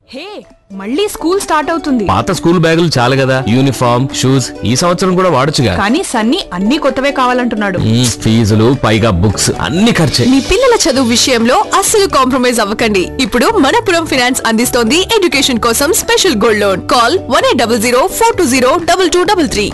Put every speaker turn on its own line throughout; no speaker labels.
హే మళ్ళీ school start అవుతుంది
పాత స్కూల్ బ్యాగులు చాలు కదా యూనిఫామ్ షూస్ ఈ సంవత్సరం కూడా వాడొచ్చుగా
కానీ సన్నీ అన్ని కొత్తవే కావాలంటున్నాడు
మ్మ్, ఫీజులు పైగా బుక్స్ అన్ని ఖర్చే
మీ పిల్లల చదువు విషయంలో అస్సలు కాంప్రమైజ్ అవ్వకండి ఇప్పుడు మనపురం ఫైనాన్స్ అందిస్తోంది ఎడ్యుకేషన్ కోసం special gold loan call one eight double zero four two zero double two double three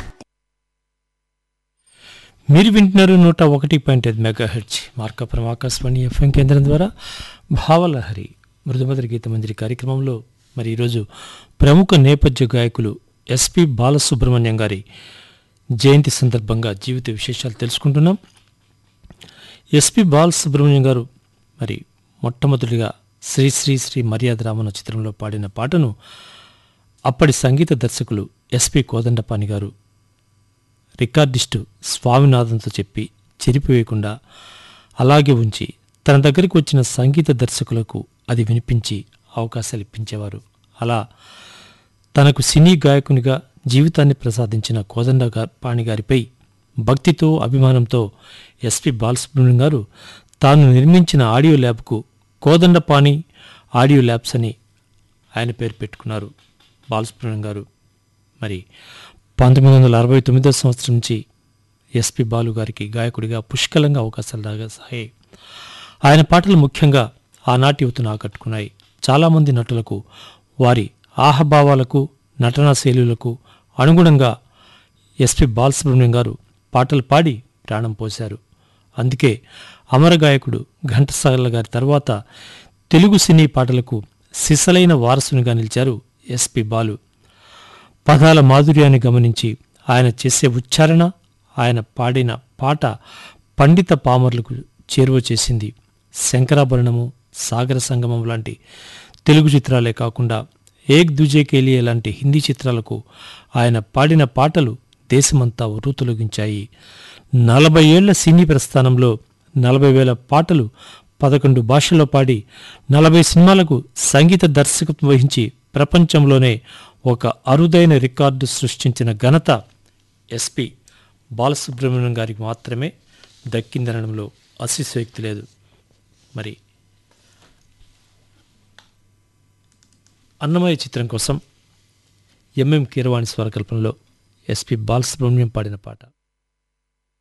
మీరు వింటున్నారు నూట ఒకటి పాయింట్ ఐదు megahertz Markapuram Akashvani FM కేంద్రం ద్వారా భావలహరి మృదుమధుర గీత మందిరి కార్యక్రమంలో మరి ఈరోజు ప్రముఖ నేపథ్య గాయకులు ఎస్పి బాలసుబ్రహ్మణ్యం గారి జయంతి సందర్భంగా జీవిత విశేషాలు తెలుసుకుంటున్నాం ఎస్పి బాలసుబ్రహ్మణ్యం గారు మరి మొట్టమొదటిగా శ్రీ శ్రీ శ్రీ మర్యాద రామన చిత్రంలో పాడిన పాటను అప్పటి సంగీత దర్శకులు ఎస్పి కోదండపాణి గారు రికార్డిస్టు స్వామినాథన్తో చెప్పి చెరిపివేయకుండా అలాగే ఉంచి తన దగ్గరికి వచ్చిన సంగీత దర్శకులకు అది వినిపించి అవకాశాలు ఇప్పించేవారు అలా తనకు సినీ గాయకునిగా జీవితాన్ని ప్రసాదించిన కోదండ గా- పాణి గారిపై భక్తితో అభిమానంతో ఎస్పి బాలసుబ్రహ్మణ్యం గారు తాను నిర్మించిన ఆడియో ల్యాబ్కు కోదండపాణి ఆడియో ల్యాబ్స్ అని ఆయన పేరు పెట్టుకున్నారు బాలసుబ్రహ్మణ్యం గారు మరి పంతొమ్మిది వందల అరవై తొమ్మిదో సంవత్సరం నుంచి ఎస్పి బాలు గారికి గాయకుడిగా పుష్కలంగా అవకాశాలు దాగా సాగాయి ఆయన పాటలు ముఖ్యంగా ఆనాటి యువతను ఆకట్టుకున్నాయి చాలామంది నటులకు వారి ఆహభావాలకు నటనా శైలులకు అనుగుణంగా ఎస్పి బాలసుబ్రహ్మణ్యం గారు పాటలు పాడి ప్రాణం పోశారు అందుకే అమర గాయకుడు ఘంటసాల గారి తర్వాత తెలుగు సినీ పాటలకు సిసలైన వారసునిగా నిలిచారు ఎస్పి బాలు పదాల మాధుర్యాన్ని గమనించి ఆయన చేసే ఉచ్చారణ ఆయన పాడిన పాట పండిత పామర్లకు చేరువ చేసింది శంకరాభరణము సాగర సంగమం లాంటి తెలుగు చిత్రాలే కాకుండా ఏక్ దుజే కేలియే లాంటి హిందీ చిత్రాలకు ఆయన పాడిన పాటలు దేశమంతా ఉర్రూతొలగించాయి నలభై ఏళ్ల సినీ ప్రస్థానంలో నలభై వేల పాటలు పదకొండు భాషల్లో పాడి నలభై సినిమాలకు సంగీత దర్శకత్వం వహించి ప్రపంచంలోనే ఒక అరుదైన రికార్డు సృష్టించిన ఘనత ఎస్పి బాలసుబ్రహ్మణ్యం గారికి మాత్రమే దక్కిందనడంలో అతిశయోక్తి లేదు మరి అన్నమయ్య చిత్రం కోసం ఎంఎం కీరవాణి స్వరకల్పనలో ఎస్పి బాలసుబ్రహ్మణ్యం పాడిన పాట